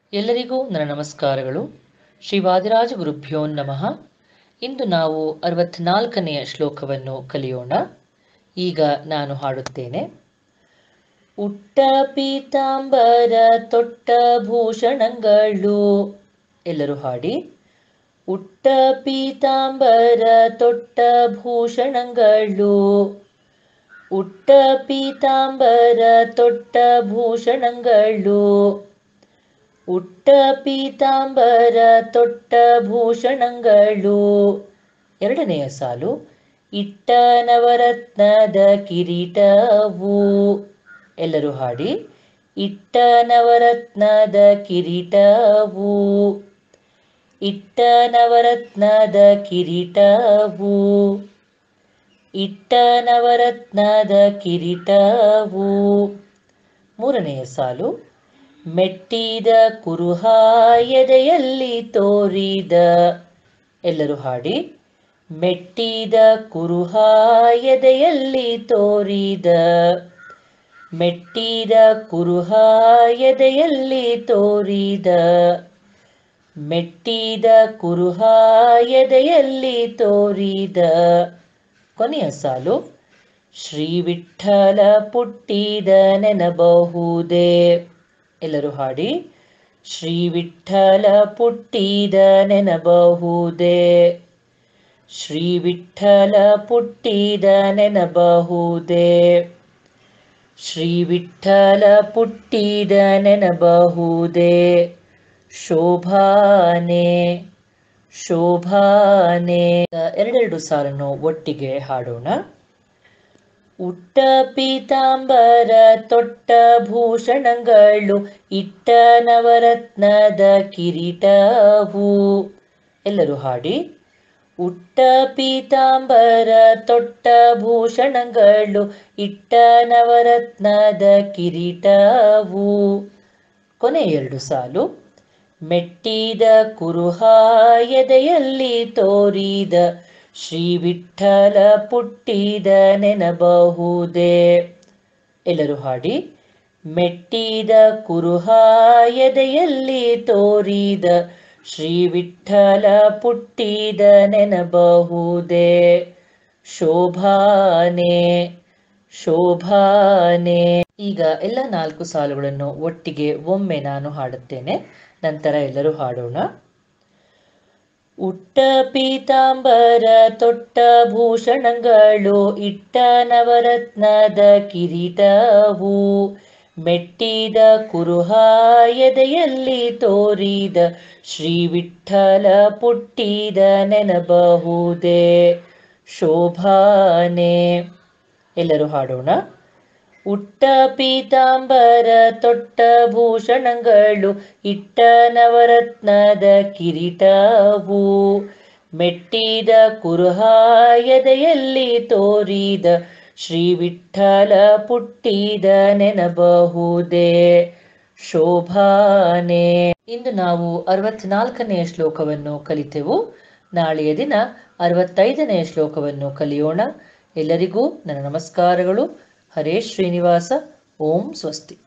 ಎಲ್ಲರಿಗೂ ನನ್ನ ನಮಸ್ಕಾರಗಳು ಶ್ರೀ ವಾದಿರಾಜ ಗುರುಭ್ಯೋ ನಮಃ ಇಂದು ನಾವು ಅರವತ್ನಾಲ್ಕನೆಯ ಶ್ಲೋಕವನ್ನು ಕಲಿಯೋಣ ಈಗ ನಾನು ಹಾಡುತ್ತೇನೆ ಉಟ್ಟ ಪೀತಾಂಬರ ತೊಟ್ಟ ಭೂಷಣಗಳು ಎಲ್ಲರೂ ಹಾಡಿ ಉಟ್ಟ ಪೀತಾಂಬರ ತೊಟ್ಟ ಭೂಷಣಗಳು ಉಟ್ಟ ಪೀತಾಂಬರ ತೊಟ್ಟ ಭೂಷಣಗಳು ಉಟ್ಟ ಪೀತಾಂಬರ ತೊಟ್ಟ ಭೂಷಣಗಳು ಎರಡನೆಯ ಸಾಲು ಇಟ್ಟ ನವರತ್ನದ ಕಿರೀಟವು ಎಲ್ಲರೂ ಹಾಡಿ ಇಟ್ಟ ನವರತ್ನದ ಕಿರೀಟವು ಇಟ್ಟ ನವರತ್ನದ ಕಿರೀಟವು ಇಟ್ಟ ನವರತ್ನದ ಕಿರೀಟವು ಮೂರನೆಯ ಸಾಲು ಮೆಟ್ಟಿದ ಕುರುಹ ಎದೆಯಲ್ಲಿ ತೋರಿದ ಎಲ್ಲರೂ ಹಾಡಿ ಮೆಟ್ಟಿದ ಕುರುಹ ಎದೆಯಲ್ಲಿ ತೋರಿದ ಮೆಟ್ಟಿದ ಕುರುಹ ಎದೆಯಲ್ಲಿ ತೋರಿದ ಮೆಟ್ಟಿದ ಕುರುಹ ಎದೆಯಲ್ಲಿ ತೋರಿದ ಕೊನೆಯ ಸಾಲು ಶ್ರೀ ವಿಠಲ ಪುಟ್ಟಿದ ನೆನಬಹುದೇ ಎಲ್ಲರೂ ಹಾಡಿ ಶ್ರೀ ವಿಠಲ ಪುಟ್ಟಿದ ನೆನಬಹುದೇ ಶ್ರೀ ವಿಠಲ ಪುಟ್ಟಿದ ನೆನಬಹುದೇ ಶ್ರೀ ವಿಠಲ ಪುಟ್ಟಿದ ನೆನಬಹುದೇ ಶೋಭಾನೆ ಶೋಭಾನೆ ಎರಡೆರಡು ಸಾಲನ್ನು ಒಟ್ಟಿಗೆ ಹಾಡೋಣ ಉಟ್ಟ ಪೀತಾಂಬರ ತೊಟ್ಟ ಭೂಷಣಗಳು ಇಟ್ಟ ನವರತ್ನದ ಕಿರೀಟವು ಎಲ್ಲರೂ ಹಾಡಿ ಉಟ್ಟ ಪೀತಾಂಬರ ತೊಟ್ಟ ಭೂಷಣಗಳು ಇಟ್ಟ ನವರತ್ನದ ಕಿರೀಟವು ಕೊನೆ ಎರಡು ಸಾಲು ಮೆಟ್ಟಿದ ಕುರುಹ ಎದೆಯಲ್ಲಿ ತೋರಿದ ಶ್ರೀ ವಿಠಲ ಪುಟ್ಟಿದ ನೆನಬಹುದೇ ಎಲ್ಲರೂ ಹಾಡಿ ಮೆಟ್ಟಿದ ಕುರುಹ ಎದೆಯಲ್ಲಿ ತೋರಿದ ಶ್ರೀ ವಿಠಲ ಪುಟ್ಟಿದ ನೆನಬಹುದೇ ಶೋಭಾನೆ ಶೋಭಾನೆ ಈಗ ಎಲ್ಲ ನಾಲ್ಕು ಸಾಲುಗಳನ್ನು ಒಟ್ಟಿಗೆ ಒಮ್ಮೆ ನಾನು ಹಾಡುತ್ತೇನೆ ನಂತರ ಎಲ್ಲರೂ ಹಾಡೋಣ ಉಟ್ಟ ಪೀತಾಂಬರ ತೊಟ್ಟ ಭೂಷಣಗಳು ಇಟ್ಟ ನವರತ್ನದ ಕಿರೀಟವು ಮೆಟ್ಟಿದ ಕುರುಹ ಎದೆಯಲ್ಲಿ ತೋರಿದ ಶ್ರೀ ವಿಠಲ ಪುಟ್ಟಿದ ನೆನಬಹುದೇ ಶೋಭಾನೆ ಎಲ್ಲರೂ ಹಾಡೋಣ ಉಟ್ಟ ಪೀತಾಂಬರ ತೊಟ್ಟ ಭೂಷಣಗಳು ಇಟ್ಟ ನವರತ್ನದ ಕಿರೀಟವು ಮೆಟ್ಟಿದ ಕುರುಹ ಎದೆಯಲ್ಲಿ ತೋರಿದ ಶ್ರೀ ವಿಠಲ ಪುಟ್ಟಿದ ನೆನಬಹುದೇ ಶೋಭಾನೆ ಇಂದು ನಾವು ಅರವತ್ನಾಲ್ಕನೆಯ ಶ್ಲೋಕವನ್ನು ಕಲಿತೆವು ನಾಳೆಯ ದಿನ ಅರವತ್ತೈದನೆಯ ಶ್ಲೋಕವನ್ನು ಕಲಿಯೋಣ ಎಲ್ಲರಿಗೂ ನನ್ನ ನಮಸ್ಕಾರಗಳು ಹರೇ ಶ್ರೀನಿವಾಸ ಓಂ ಸ್ವಸ್ತಿ